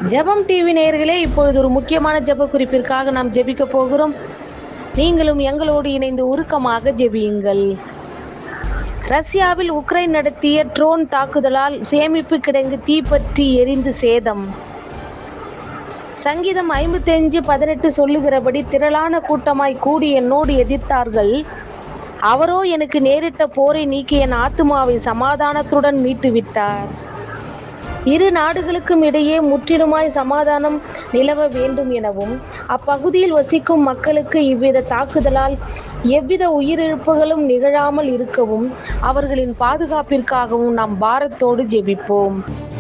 ஜெபம் டிவி நேயர்களே இப்பொழுது ஒரு முக்கியமான ஜெப குறிப்பிற்காக நாம் ஜெபிக்க போகிறோம் நீங்களும் எங்களோடு இணைந்து உருக்கமாக ஜெபியுங்கள் ரஷ்யாவில் உக்ரைன் நடத்திய ட்ரோன் தாக்குதலால் சேமிப்பு கிடங்கு தீப்பற்றி எரிந்து சேதம் சங்கீதம் ஐம்பத்தஞ்சு பதினெட்டு சொல்லுகிறபடி திரளான கூட்டமாய் கூடி என்னோடு எதிர்த்தார்கள் அவரோ எனக்கு நேரிட்ட போரை நீக்கி என் ஆத்துமாவை சமாதானத்துடன் மீட்டு விட்டார் இரு நாடுகளுக்கும் இடையே முற்றிலுமாய் சமாதானம் நிலவ வேண்டும் எனவும் அப்பகுதியில் வசிக்கும் மக்களுக்கு இவ்வித தாக்குதலால் எவ்வித உயிரிழப்புகளும் நிகழாமல் இருக்கவும் அவர்களின் பாதுகாப்பிற்காகவும் நாம் பாரத்தோடு ஜெபிப்போம்